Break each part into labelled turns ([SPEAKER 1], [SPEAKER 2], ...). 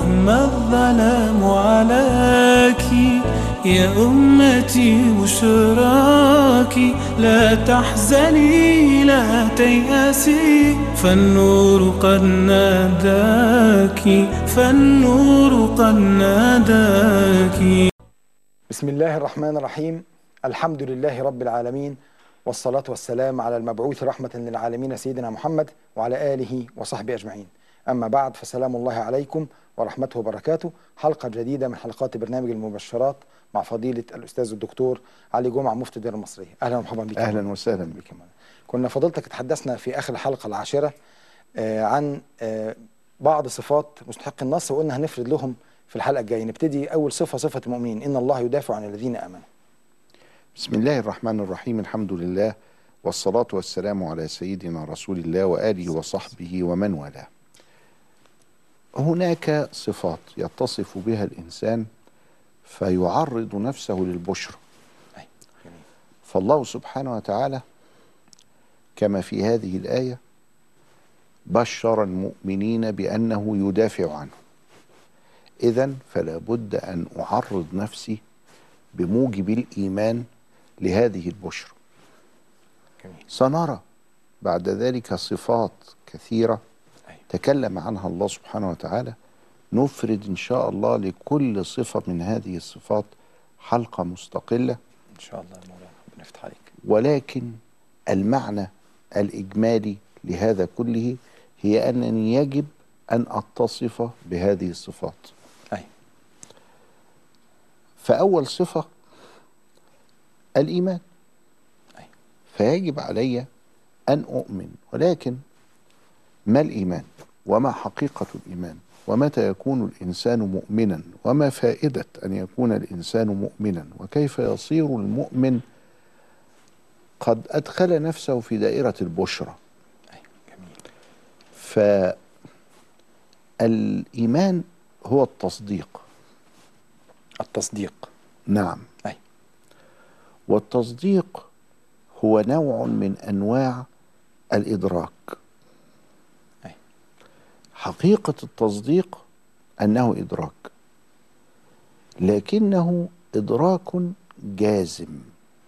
[SPEAKER 1] رغم الظلام علاك يا أمتي بشراك لا تحزني لا تيأسي فالنور قد ناداك فالنور قد ناداك
[SPEAKER 2] بسم الله الرحمن الرحيم الحمد لله رب العالمين والصلاة والسلام على المبعوث رحمة للعالمين سيدنا محمد وعلى آله وصحبه أجمعين أما بعد فسلام الله عليكم ورحمته وبركاته حلقة جديدة من حلقات برنامج المبشرات مع فضيلة الأستاذ الدكتور علي جمعة مفتي الدولة المصرية أهلا ومرحبا بك
[SPEAKER 3] اهلا وسهلا بك
[SPEAKER 2] بك مولانا. كنا فضلتك تحدثنا في آخر الحلقة العاشرة آه، عن آه، بعض صفات مستحق النص وقلنا هنفرد لهم في الحلقة الجاية نبتدي أول صفة صفة المؤمنين إن الله يدافع عن الذين آمنوا
[SPEAKER 3] بسم الله الرحمن الرحيم الحمد لله والصلاة والسلام على سيدنا رسول الله وآله وصحبه ومن والاه هناك صفات يتصف بها الإنسان فيعرض نفسه للبشرى
[SPEAKER 2] أي. جميل.
[SPEAKER 3] فالله سبحانه وتعالى كما في هذه الآية بشر المؤمنين بأنه يدافع عنه إذا فلا بد أن أعرض نفسي بموجب الإيمان لهذه البشرى
[SPEAKER 2] جميل
[SPEAKER 3] سنرى بعد ذلك صفات كثيرة
[SPEAKER 2] أيوة.
[SPEAKER 3] تكلم عنها الله سبحانه وتعالى نفرد إن شاء الله لكل صفة من هذه الصفات حلقة مستقلة
[SPEAKER 2] إن شاء الله يا مولانا ربنا يفتح عليك
[SPEAKER 3] ولكن المعنى الإجمالي لهذا كله هي أنني يجب أن أتصف بهذه الصفات
[SPEAKER 2] أي
[SPEAKER 3] فأول صفة الإيمان
[SPEAKER 2] أي.
[SPEAKER 3] فيجب علي أن أؤمن ولكن ما الإيمان وما حقيقة الإيمان ومتى يكون الإنسان مؤمنا وما فائدة أن يكون الإنسان مؤمنا وكيف يصير المؤمن قد أدخل نفسه في دائرة البشرى
[SPEAKER 2] أي جميل
[SPEAKER 3] فالإيمان هو التصديق
[SPEAKER 2] التصديق
[SPEAKER 3] نعم
[SPEAKER 2] أي
[SPEAKER 3] والتصديق هو نوع من انواع الادراك
[SPEAKER 2] أي.
[SPEAKER 3] حقيقه التصديق انه ادراك لكنه ادراك جازم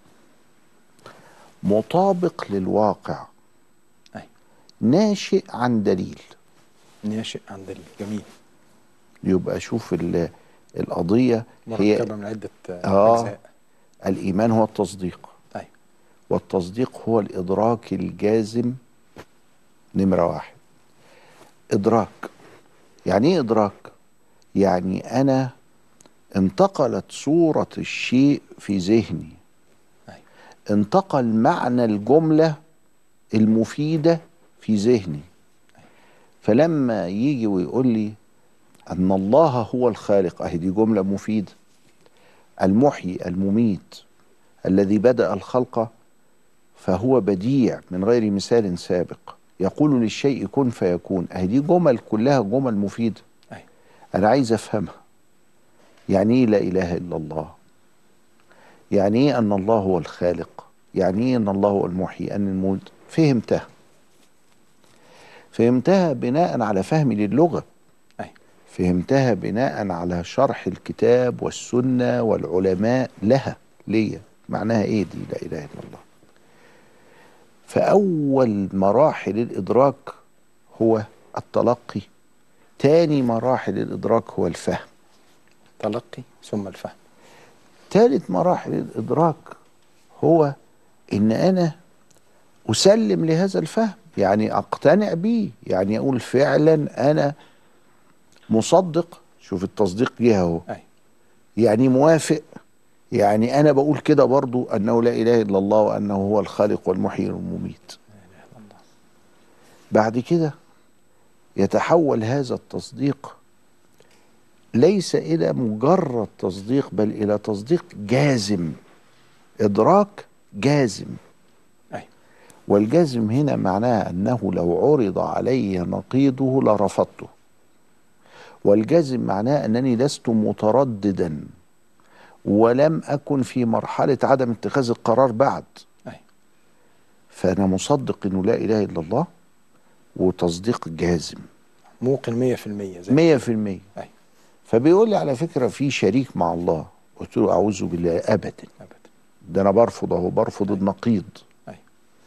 [SPEAKER 3] مطابق للواقع
[SPEAKER 2] أي
[SPEAKER 3] ناشئ عن دليل
[SPEAKER 2] ناشئ عن دليل جميل
[SPEAKER 3] يبقى شوف ال- القضيه هي
[SPEAKER 2] مركبة من عدة
[SPEAKER 3] آه.
[SPEAKER 2] أجزاء
[SPEAKER 3] الايمان هو التصديق
[SPEAKER 2] أي
[SPEAKER 3] والتصديق هو الإدراك الجازم نمرة واحد إدراك يعني إيه إدراك؟ يعني أنا انتقلت صورة الشيء في ذهني
[SPEAKER 2] أي
[SPEAKER 3] انتقل معنى الجملة المفيدة في ذهني فلما يجي ويقول لي أن الله هو الخالق أهي دي جملة مفيدة المحيي المميت الذي بدأ الخلق فهو بديع من غير مثال سابق يقول للشيء كن فيكون أهي دي جمل كلها جمل مفيدة
[SPEAKER 2] أي
[SPEAKER 3] أنا عايز أفهمها يعني إيه لا إله إلا الله يعني إيه أن الله هو الخالق يعني إيه أن الله هو المحيي أن الموت فهمتها فهمتها بناء على فهمي للغة
[SPEAKER 2] أي
[SPEAKER 3] فهمتها بناء على شرح الكتاب والسنة والعلماء لها ليا معناها ايه دي لا اله الا الله فاول مراحل الادراك هو التلقي تاني مراحل الادراك هو الفهم
[SPEAKER 2] تلقي ثم الفهم
[SPEAKER 3] ثالث مراحل الادراك هو ان انا اسلم لهذا الفهم يعني اقتنع بيه يعني اقول فعلا انا مصدق شوف التصديق جه اهو
[SPEAKER 2] أي
[SPEAKER 3] يعني موافق يعني انا بقول كده برضو انه لا اله الا الله وانه هو الخالق والمحيي والمميت
[SPEAKER 2] لا إله إلا الله
[SPEAKER 3] بعد كده يتحول هذا التصديق ليس الى مجرد تصديق بل الى تصديق جازم ادراك جازم
[SPEAKER 2] أي
[SPEAKER 3] والجازم هنا معناه انه لو عرض علي نقيضه لرفضته والجازم معناه انني لست مترددا ولم اكن في مرحله عدم اتخاذ القرار بعد
[SPEAKER 2] أي
[SPEAKER 3] فانا مصدق انه لا اله الا الله وتصديق جازم
[SPEAKER 2] موقن 100% زي
[SPEAKER 3] مية في المية
[SPEAKER 2] أي
[SPEAKER 3] فبيقول لي على فكره في شريك مع الله قلت له اعوذ بالله ابدا
[SPEAKER 2] ابدا
[SPEAKER 3] ده انا برفض اهو برفض النقيض
[SPEAKER 2] أيوة.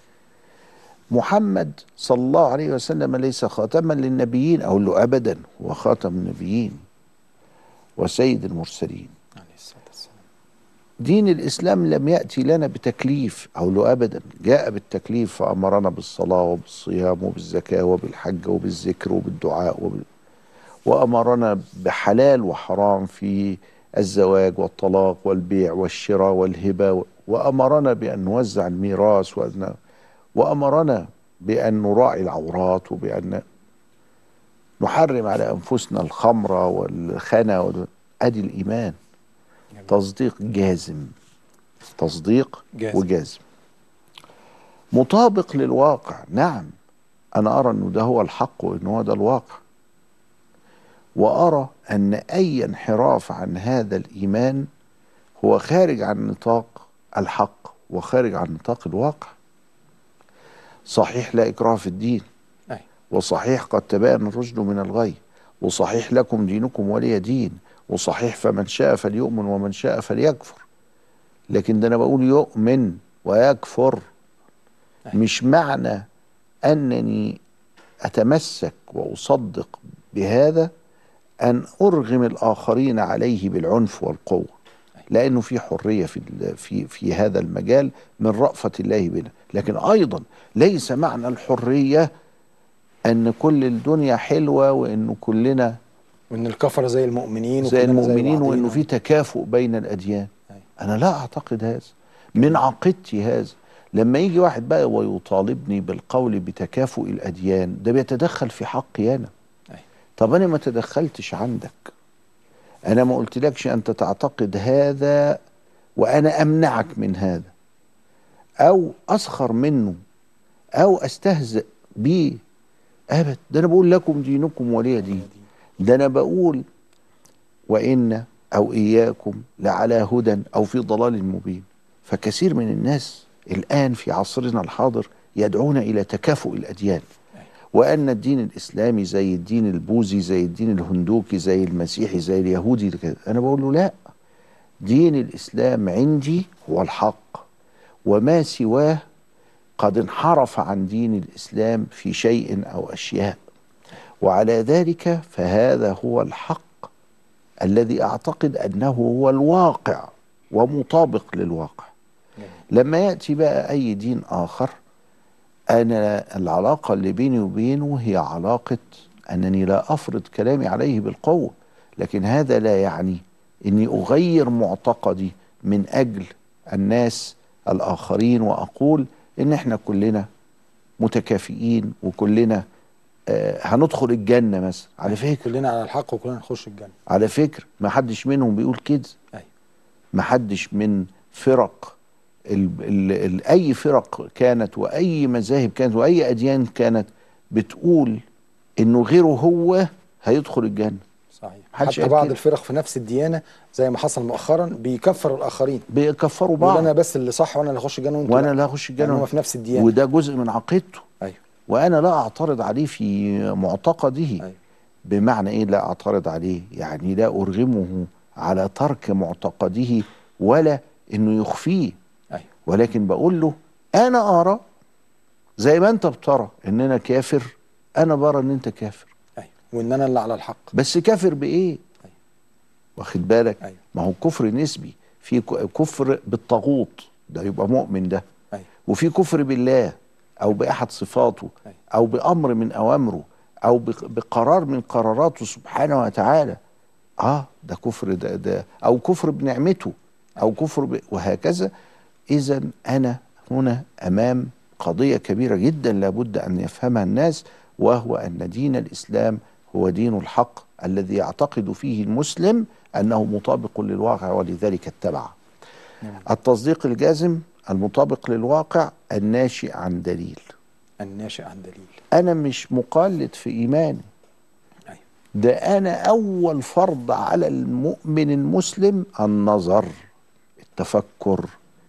[SPEAKER 3] محمد صلى الله عليه وسلم ليس خاتما للنبيين اقول له ابدا هو خاتم النبيين وسيد المرسلين
[SPEAKER 2] عليه الصلاه والسلام
[SPEAKER 3] دين الاسلام لم ياتي لنا بتكليف اقول له ابدا جاء بالتكليف فامرنا بالصلاه وبالصيام وبالزكاه وبالحج وبالذكر وبالدعاء وبال... وامرنا بحلال وحرام في الزواج والطلاق والبيع والشراء والهبه وامرنا بان نوزع الميراث وأن وامرنا بان نراعي العورات وبان نحرم على انفسنا الخمر والخنا وال- ادي الايمان
[SPEAKER 2] جميل.
[SPEAKER 3] تصديق جازم تصديق
[SPEAKER 2] جازم.
[SPEAKER 3] وجازم مطابق للواقع نعم انا ارى انه ده هو الحق وان هو ده الواقع وارى ان اي انحراف عن هذا الايمان هو خارج عن نطاق الحق وخارج عن نطاق الواقع صحيح لا اكراه في الدين
[SPEAKER 2] أي.
[SPEAKER 3] وصحيح قد تبين الرشد من الغي وصحيح لكم دينكم ولي دين وصحيح فمن شاء فليؤمن ومن شاء فليكفر لكن ده انا بقول يؤمن ويكفر
[SPEAKER 2] أي.
[SPEAKER 3] مش معنى انني اتمسك واصدق بهذا ان ارغم الاخرين عليه بالعنف والقوه لانه في حريه في ال- في في هذا المجال من رأفه الله بنا لكن ايضا ليس معنى الحريه ان كل الدنيا حلوه وانه كلنا
[SPEAKER 2] وان الكفره زي المؤمنين
[SPEAKER 3] زي
[SPEAKER 2] وكلنا
[SPEAKER 3] المؤمنين
[SPEAKER 2] بعضينا.
[SPEAKER 3] وانه في تكافؤ بين الاديان
[SPEAKER 2] أي.
[SPEAKER 3] انا لا اعتقد هذا من عقيدتي هذا لما يجي واحد بقى ويطالبني بالقول بتكافؤ الاديان ده بيتدخل في حقي انا
[SPEAKER 2] أي.
[SPEAKER 3] طب انا ما تدخلتش عندك انا ما قلتلكش انت تعتقد هذا وانا امنعك من هذا او اسخر منه او استهزئ بيه ابد ده انا بقول لكم دينكم ولي دين ده انا بقول وان او اياكم لعلى هدى او في ضلال مبين فكثير من الناس الان في عصرنا الحاضر يدعون الى تكافؤ الاديان وان الدين الاسلامي زي الدين البوذي زي الدين الهندوكي زي المسيحي زي اليهودي كده. انا بقول له لا دين الاسلام عندي هو الحق وما سواه قد انحرف عن دين الاسلام في شيء او اشياء وعلى ذلك فهذا هو الحق الذي اعتقد انه هو الواقع ومطابق للواقع لما ياتي بقى اي دين اخر انا العلاقه اللي بيني وبينه هي علاقه انني لا افرض كلامي عليه بالقوه لكن هذا لا يعني اني اغير معتقدي من اجل الناس الاخرين واقول ان احنا كلنا متكافئين وكلنا آه هندخل الجنه مثلا على فكره
[SPEAKER 2] كلنا على الحق وكلنا نخش الجنه
[SPEAKER 3] على فكره ما حدش منهم بيقول كده
[SPEAKER 2] أيوة.
[SPEAKER 3] ما حدش من فرق ال ال ال اي فرق كانت واي مذاهب كانت واي اديان كانت بتقول انه غيره هو هيدخل الجنه
[SPEAKER 2] صحيح
[SPEAKER 3] محدش
[SPEAKER 2] حتى
[SPEAKER 3] قال
[SPEAKER 2] بعض
[SPEAKER 3] كده.
[SPEAKER 2] الفرق في نفس الديانه زي ما حصل مؤخرا بيكفر الاخرين
[SPEAKER 3] بيكفروا
[SPEAKER 2] يقول انا
[SPEAKER 3] بعض
[SPEAKER 2] بس اللي صح وانا اللي اخش الجنه وانتوا
[SPEAKER 3] وانا
[SPEAKER 2] لا.
[SPEAKER 3] لا اخش
[SPEAKER 2] يعني
[SPEAKER 3] الجنه
[SPEAKER 2] هم في نفس الديانه
[SPEAKER 3] وده جزء من عقيدته
[SPEAKER 2] ايوه
[SPEAKER 3] وانا لا اعترض عليه في معتقده
[SPEAKER 2] أيوة.
[SPEAKER 3] بمعنى ايه لا اعترض عليه يعني لا ارغمه على ترك معتقده ولا انه يخفيه
[SPEAKER 2] ايوه
[SPEAKER 3] ولكن بقول له انا ارى زي ما انت بترى ان انا كافر انا برى ان انت كافر
[SPEAKER 2] ايوه وان انا اللي على الحق
[SPEAKER 3] بس كافر بايه
[SPEAKER 2] أيوة.
[SPEAKER 3] واخد بالك
[SPEAKER 2] أيوة.
[SPEAKER 3] ما هو كفر نسبي في ك- كفر بالطاغوت ده يبقى مؤمن ده
[SPEAKER 2] ايوه
[SPEAKER 3] وفي كفر بالله او باحد صفاته
[SPEAKER 2] أيوة.
[SPEAKER 3] او بامر من اوامره او بق- بقرار من قراراته سبحانه وتعالى اه ده كفر ده, ده او كفر بنعمته او كفر ب... وهكذا اذا انا هنا امام قضيه كبيره جدا لابد ان يفهمها الناس وهو ان دين الاسلام هو دين الحق الذي يعتقد فيه المسلم انه مطابق للواقع ولذلك اتبعه التصديق الجازم المطابق للواقع الناشئ عن دليل
[SPEAKER 2] الناشئ عن دليل
[SPEAKER 3] انا مش مقلد في ايماني
[SPEAKER 2] ايوه
[SPEAKER 3] ده انا اول فرض على المؤمن المسلم النظر التفكر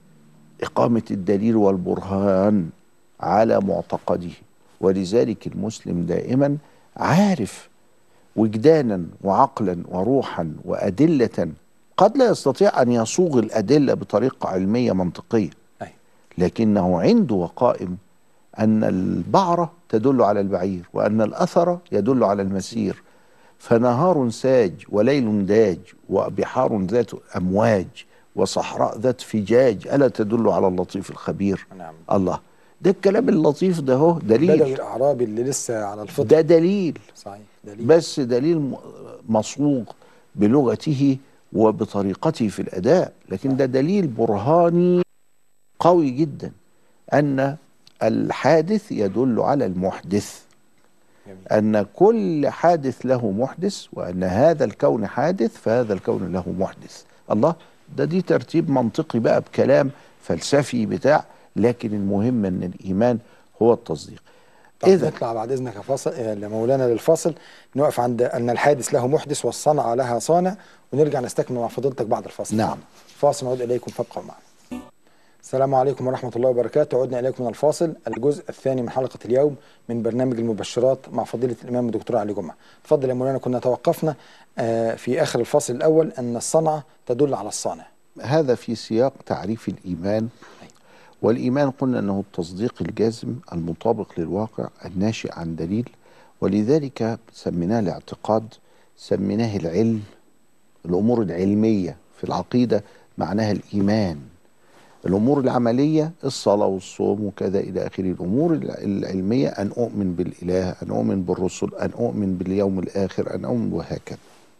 [SPEAKER 3] اقامه الدليل والبرهان على معتقده ولذلك المسلم دائما عارف وجدانا وعقلا وروحا وأدلة قد لا يستطيع أن يصوغ الأدلة بطريقة علمية منطقية
[SPEAKER 2] أي.
[SPEAKER 3] لكنه عنده وقائم أن البعرة تدل على البعير وأن الأثر يدل على المسير فنهار ساج وليل داج وبحار ذات أمواج وصحراء ذات فجاج ألا تدل على اللطيف الخبير
[SPEAKER 2] نعم
[SPEAKER 3] الله ده الكلام اللطيف ده هو
[SPEAKER 2] بدوي
[SPEAKER 3] دليل
[SPEAKER 2] الأعرابي اللي لسه على الفطر
[SPEAKER 3] ده دليل
[SPEAKER 2] صحيح دليل
[SPEAKER 3] بس دليل م- مصوغ بلغته وبطريقته في الأداء لكن ده دليل برهاني قوي جدا أن الحادث يدل على المحدث
[SPEAKER 2] جميل.
[SPEAKER 3] أن كل حادث له محدث وأن هذا الكون حادث فهذا الكون له محدث الله ده دي ترتيب منطقي بقى بكلام فلسفي بتاع لكن المهم أن الإيمان هو التصديق
[SPEAKER 2] طب
[SPEAKER 3] إذا
[SPEAKER 2] نطلع بعد إذنك يا فاصل آه، لمولانا للفاصل نقف عند أن الحادث له محدث والصنعة لها صانع ونرجع نستكمل مع فضيلتك بعد الفاصل
[SPEAKER 3] نعم.
[SPEAKER 2] فاصل نعود إليكم فابقوا معنا السلام عليكم ورحمة الله وبركاته عدنا إليكم من الفاصل الجزء الثاني من حلقة اليوم من برنامج المبشرات مع فضيلة الإمام الدكتور علي جمعة تفضل يا مولانا كنا توقفنا آه، في آخر الفصل الأول أن الصنعة تدل على الصانع
[SPEAKER 3] هذا في سياق تعريف الإيمان والإيمان قلنا أنه التصديق الجازم المطابق للواقع الناشئ عن دليل ولذلك سميناه الاعتقاد سميناه العلم الأمور العلمية في العقيدة معناها الإيمان الأمور العملية الصلاة والصوم وكذا إلى آخره الأمور الع- العلمية أن أؤمن بالإله أن أؤمن بالرسل أن أؤمن باليوم الآخر أن أؤمن وهكذا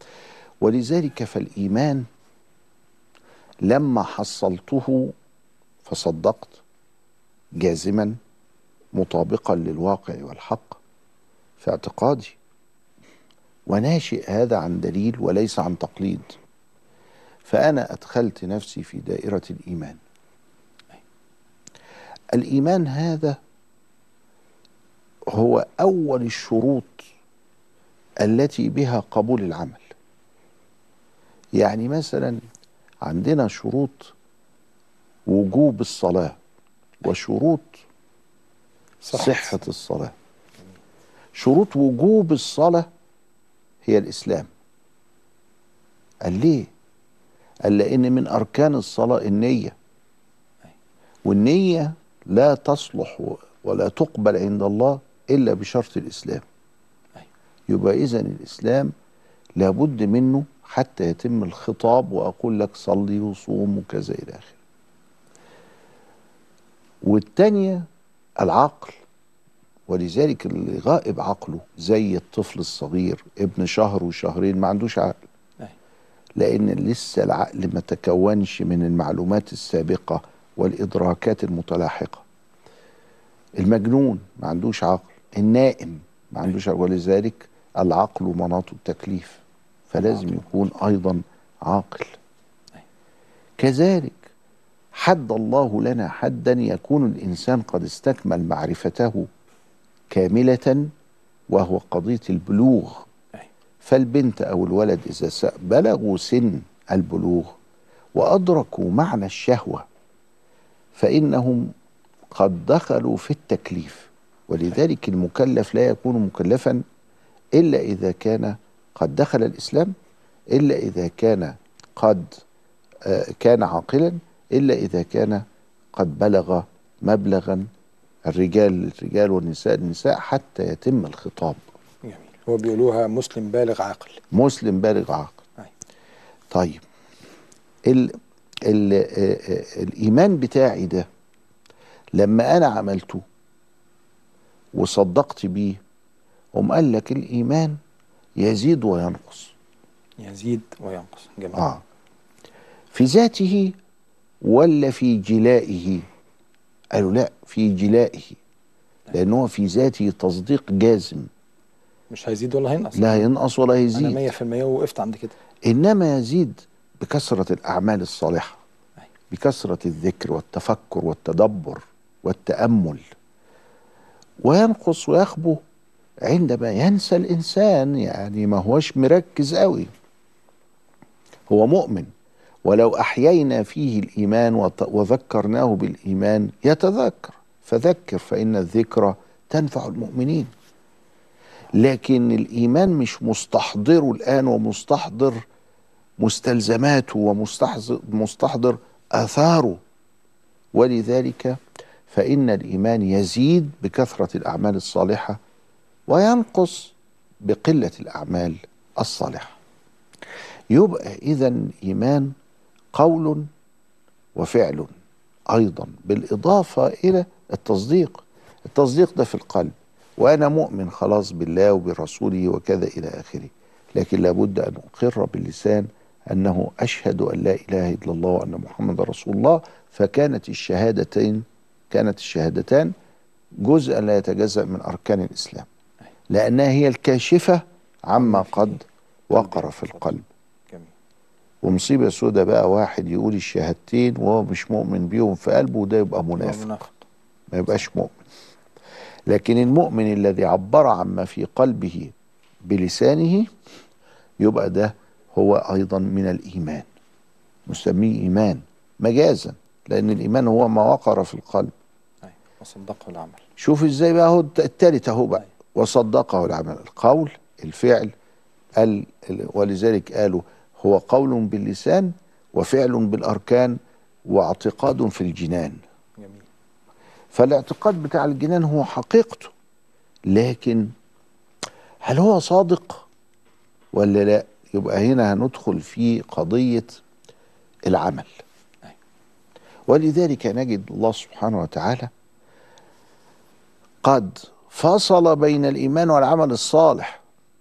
[SPEAKER 3] ولذلك فالإيمان لما حصلته فصدقت جازما مطابقا للواقع والحق في اعتقادي وناشئ هذا عن دليل وليس عن تقليد فأنا أدخلت نفسي في دائرة الإيمان الإيمان هذا هو أول الشروط التي بها قبول العمل يعني مثلا عندنا شروط وجوب الصلاة وشروط
[SPEAKER 2] صحة.
[SPEAKER 3] صحة الصلاة شروط وجوب الصلاة هي الإسلام قال ليه؟ قال لأن من أركان الصلاة النية والنية لا تصلح و- ولا تقبل عند الله إلا بشرط الإسلام يبقى إذا الإسلام لابد منه حتى يتم الخطاب وأقول لك صلي وصوم وكذا إلى آخره والتانية العقل ولذلك اللي غائب عقله زي الطفل الصغير ابن شهر وشهرين ما عندوش عقل
[SPEAKER 2] أي.
[SPEAKER 3] لأن لسه العقل ما تكونش من المعلومات السابقة والإدراكات المتلاحقة المجنون ما عندوش عقل النائم ما عندوش عقل ولذلك العقل مناط التكليف فلازم يكون أيضا عاقل كذلك حد الله لنا حدا يكون الإنسان قد استكمل معرفته كاملة وهو قضية البلوغ
[SPEAKER 2] أي.
[SPEAKER 3] فالبنت أو الولد إذا س- بلغوا سن البلوغ وأدركوا معنى الشهوة فإنهم قد دخلوا في التكليف ولذلك المكلف لا يكون مكلفا إلا إذا كان قد دخل الإسلام إلا إذا كان قد آه، كان عاقلا إلا إذا كان قد بلغ مبلغا الرجال الرجال والنساء النساء حتى يتم الخطاب
[SPEAKER 2] جميل هو بيقولوها مسلم بالغ عاقل
[SPEAKER 3] مسلم بالغ عاقل
[SPEAKER 2] أي.
[SPEAKER 3] طيب ال ال آه، آه، الإيمان بتاعي ده لما أنا عملته وصدقت بيه قام قال لك الإيمان يزيد وينقص
[SPEAKER 2] يزيد وينقص جميل
[SPEAKER 3] آه في ذاته ولا في جلائه قالوا لا في جلائه لأنه هو في ذاته تصديق جازم
[SPEAKER 2] مش هيزيد ولا هينقص
[SPEAKER 3] لا ينقص ولا يزيد
[SPEAKER 2] انا 100% وقفت عند كده
[SPEAKER 3] إنما يزيد بكثرة الأعمال الصالحة
[SPEAKER 2] أيوة.
[SPEAKER 3] بكثرة الذكر والتفكر والتدبر والتأمل وينقص ويخبو عندما ينسى الإنسان يعني ما هوش مركز قوي هو مؤمن ولو أحيينا فيه الإيمان وت- وذكرناه بالإيمان يتذكر فذكر فإن الذكرى تنفع المؤمنين لكن الإيمان مش مستحضره الآن ومستحضر مستلزماته ومستحضر مستحضر آثاره ولذلك فإن الإيمان يزيد بكثرة الأعمال الصالحة وينقص بقلة الأعمال الصالحة يبقى إذا الإيمان قول وفعل أيضا بالإضافة إلى التصديق التصديق ده في القلب وأنا مؤمن خلاص بالله وبرسوله وكذا إلى آخره لكن لابد أن أقر باللسان أنه أشهد أن لا إله إلا الله وأن محمد رسول الله فكانت الشهادتين كانت الشهادتان جزءا لا يتجزأ من أركان الإسلام لأنها هي الكاشفة عما قد وقر في القلب
[SPEAKER 2] جميل
[SPEAKER 3] ومصيبة سودة بقى واحد يقول الشهادتين وهو مش مؤمن بيهم في قلبه وده يبقى منافق
[SPEAKER 2] منافق
[SPEAKER 3] ما يبقاش مؤمن لكن المؤمن الذي عبر عما في قلبه بلسانه يبقى ده هو أيضا من الإيمان نسميه إيمان مجازا لأن الإيمان هو ما وقر في القلب
[SPEAKER 2] أيوة. وصدقه العمل
[SPEAKER 3] شوف ازاي بقى هو التالت اهو بقى وصدقه العمل القول الفعل ال ال- ولذلك قالوا هو قول باللسان وفعل بالاركان واعتقاد في الجنان
[SPEAKER 2] جميل
[SPEAKER 3] فالاعتقاد بتاع الجنان هو حقيقته لكن هل هو صادق ولا لا يبقى هنا هندخل في قضية العمل
[SPEAKER 2] أيوة.
[SPEAKER 3] ولذلك نجد الله سبحانه وتعالى قد فصل بين الإيمان والعمل الصالح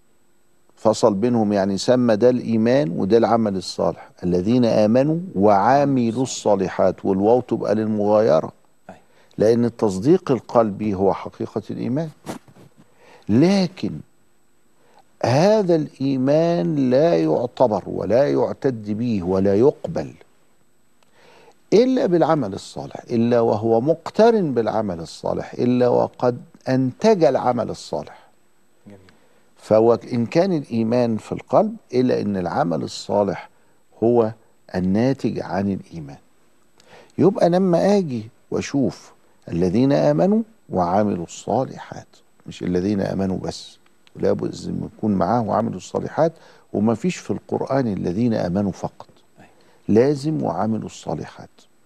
[SPEAKER 3] فصل بينهم يعني سمى ده الإيمان وده العمل الصالح الذين آمنوا وعاملوا الصالحات والواو تبقى للمغايرة
[SPEAKER 2] أيوة.
[SPEAKER 3] لأن التصديق القلبي هو حقيقة الإيمان لكن هذا الإيمان لا يعتبر ولا يعتد به ولا يقبل إلا بالعمل الصالح إلا وهو مقترن بالعمل الصالح إلا وقد أنتج العمل الصالح
[SPEAKER 2] جميل
[SPEAKER 3] فهو إن كان الإيمان في القلب إلا أن العمل الصالح هو الناتج عن الإيمان يبقى لما أجي وأشوف الذين آمنوا وعملوا الصالحات مش الذين آمنوا بس لابد أن يكون معاه وعملوا الصالحات وما فيش في القرآن الذين آمنوا فقط لازم وعملوا الصالحات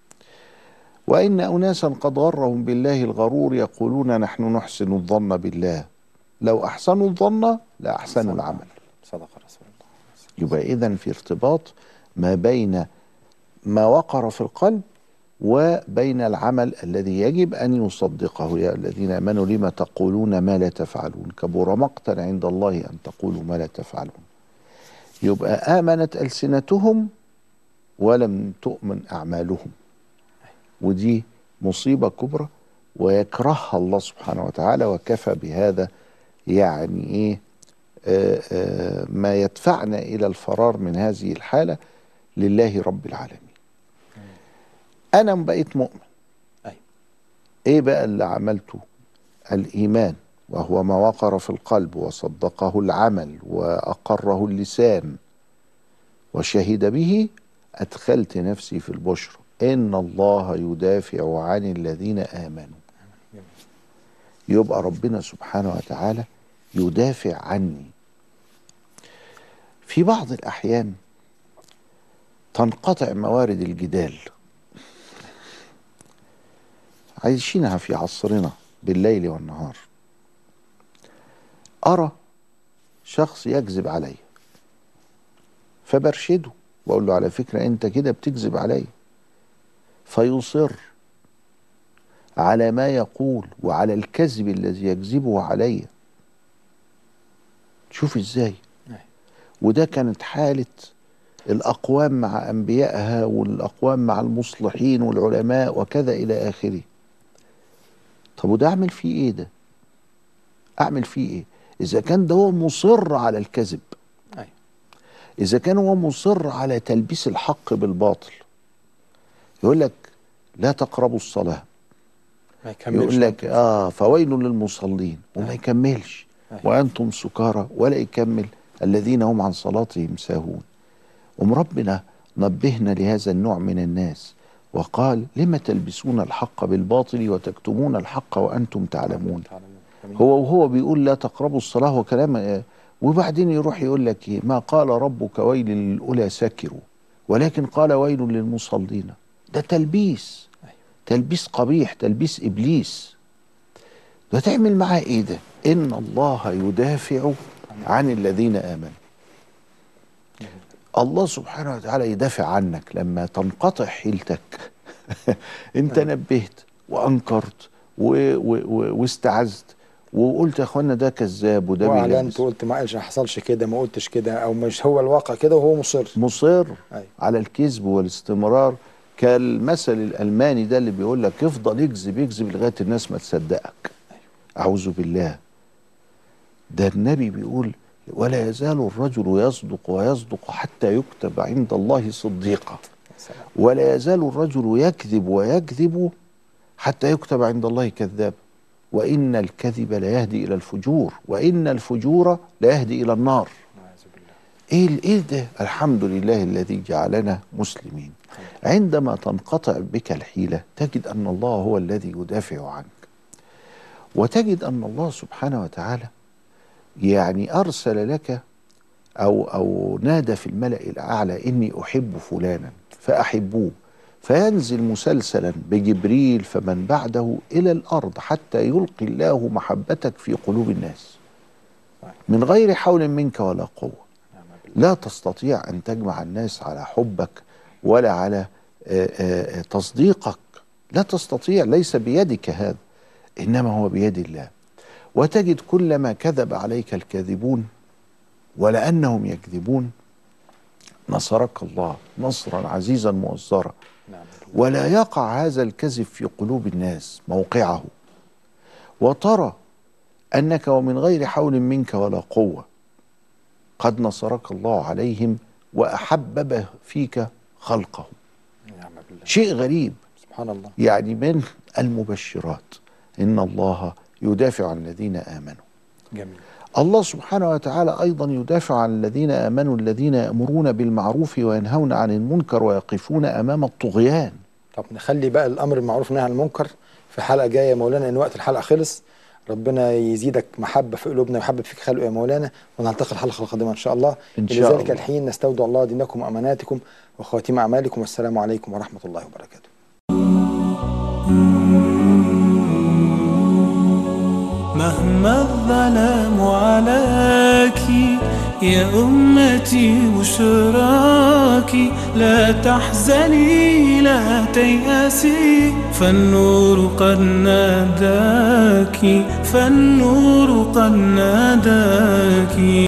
[SPEAKER 3] وإن أناسا قد غرهم بالله الغرور يقولون نحن نحسن الظن بالله لو أحسنوا الظن لأحسنوا العمل
[SPEAKER 2] صدق رسول الله
[SPEAKER 3] يبقى إذا في ارتباط ما بين ما وقر في القلب وبين العمل الذي يجب أن يصدقه يا الذين آمنوا لما تقولون ما لا تفعلون كبر مقتا عند الله أن تقولوا ما لا تفعلون يبقى آمنت ألسنتهم ولم تؤمن أعمالهم ودي مصيبة كبرى ويكرهها الله سبحانه وتعالى وكفى بهذا يعني إيه آه آه ما يدفعنا إلى الفرار من هذه الحالة لله رب العالمين أنا بقيت مؤمن
[SPEAKER 2] أيوة.
[SPEAKER 3] إيه بقى اللي عملته الإيمان وهو ما وقر في القلب وصدقه العمل وأقره اللسان وشهد به أدخلت نفسي في البشر إن الله يدافع عن الذين آمنوا يبقى ربنا سبحانه وتعالى يدافع عني في بعض الأحيان تنقطع موارد الجدال عايشينها في عصرنا بالليل والنهار أرى شخص يكذب علي فبرشده بقول له على فكرة أنت كده بتكذب علي فيصر على ما يقول وعلى الكذب الذي يكذبه علي شوف ازاي وده كانت حالة الأقوام مع أنبيائها والأقوام مع المصلحين والعلماء وكذا إلى آخره طب وده أعمل فيه إيه ده أعمل فيه إيه إذا كان ده هو مصر على الكذب
[SPEAKER 2] أيوة.
[SPEAKER 3] إذا كان هو مصر على تلبيس الحق بالباطل يقول لك لا تقربوا الصلاة
[SPEAKER 2] ما يكملش
[SPEAKER 3] يقول لك
[SPEAKER 2] ممكن.
[SPEAKER 3] اه فويل للمصلين وما
[SPEAKER 2] أيوة.
[SPEAKER 3] يكملش
[SPEAKER 2] أيوة.
[SPEAKER 3] وانتم سكارى ولا يكمل الذين هم عن صلاتهم ساهون ام ربنا نبهنا لهذا النوع من الناس وقال لم تلبسون الحق بالباطل وتكتمون الحق وانتم تعلمون
[SPEAKER 2] تعلمون. جميل.
[SPEAKER 3] هو وهو بيقول لا تقربوا الصلاة وكلام آه، وبعدين يروح يقول لك ايه ما قال ربك ويل للأولى سكروا ولكن قال ويل للمصلين ده تلبيس تلبيس قبيح تلبيس إبليس ده تعمل معاه ايه ده إن الله يدافع عن الذين آمنوا الله سبحانه وتعالى يدافع عنك لما تنقطع حيلتك انت نبهت وانكرت و و و واستعذت وقلت يا اخوانا ده كذاب وده
[SPEAKER 2] واعلنت
[SPEAKER 3] بيلبس
[SPEAKER 2] وقلت ما قالش ما حصلش كده ما قلتش كده او مش هو الواقع كده وهو مصر
[SPEAKER 3] مصر
[SPEAKER 2] أيوة.
[SPEAKER 3] على الكذب والاستمرار كالمثل الالماني ده اللي بيقول لك افضل يكذب يكذب لغايه الناس ما تصدقك اعوذ بالله ده النبي بيقول ولا يزال الرجل يصدق ويصدق حتى يكتب عند الله صديقا
[SPEAKER 2] سلام.
[SPEAKER 3] ولا يزال الرجل يكذب ويكذب حتى يكتب عند الله كذاب وإن الكذب لا يهدي إلى الفجور وإن الفجور لا يهدي إلى النار
[SPEAKER 2] أعوذ بالله.
[SPEAKER 3] إيه ال- إيه ده الحمد لله الذي جعلنا مسلمين عندما تنقطع بك الحيلة تجد أن الله هو الذي يدافع عنك وتجد أن الله سبحانه وتعالى يعني أرسل لك أو أو نادى في الملأ الأعلى إني أحب فلانا فأحبوه فينزل مسلسلا بجبريل فمن بعده إلى الأرض حتى يلقي الله محبتك في قلوب الناس من غير حول منك ولا قوة لا تستطيع أن تجمع الناس على حبك ولا على آه، آه، تصديقك لا تستطيع ليس بيدك هذا إنما هو بيد الله وتجد كلما كذب عليك الكاذبون ولأنهم يكذبون نصرك الله نصرا عزيزا مؤزرا
[SPEAKER 2] نعم
[SPEAKER 3] ولا يقع هذا الكذب في قلوب الناس موقعه وترى انك ومن غير حول منك ولا قوه قد نصرك الله عليهم واحبب فيك خلقه
[SPEAKER 2] نعم بالله
[SPEAKER 3] شيء غريب
[SPEAKER 2] سبحان الله
[SPEAKER 3] يعني من المبشرات ان الله يدافع عن الذين امنوا
[SPEAKER 2] جميل
[SPEAKER 3] الله سبحانه وتعالى ايضا يدافع عن الذين امنوا الذين يامرون بالمعروف وينهون عن المنكر ويقفون امام الطغيان
[SPEAKER 2] طب نخلي بقى الامر المعروف والنهي عن المنكر في حلقه جايه يا مولانا ان وقت الحلقه خلص ربنا يزيدك محبه في قلوبنا ويحبب فيك خلقه يا مولانا ونلتقي الحلقه القادمه ان شاء الله
[SPEAKER 3] إن شاء
[SPEAKER 2] لذلك
[SPEAKER 3] الله.
[SPEAKER 2] الحين نستودع الله دينكم واماناتكم وخواتيم اعمالكم والسلام عليكم ورحمه الله وبركاته
[SPEAKER 1] مهما الظلام عليك يا أمتي بشراك لا تحزني لا تيأسي فالنور قد ناداك فالنور قد ناداك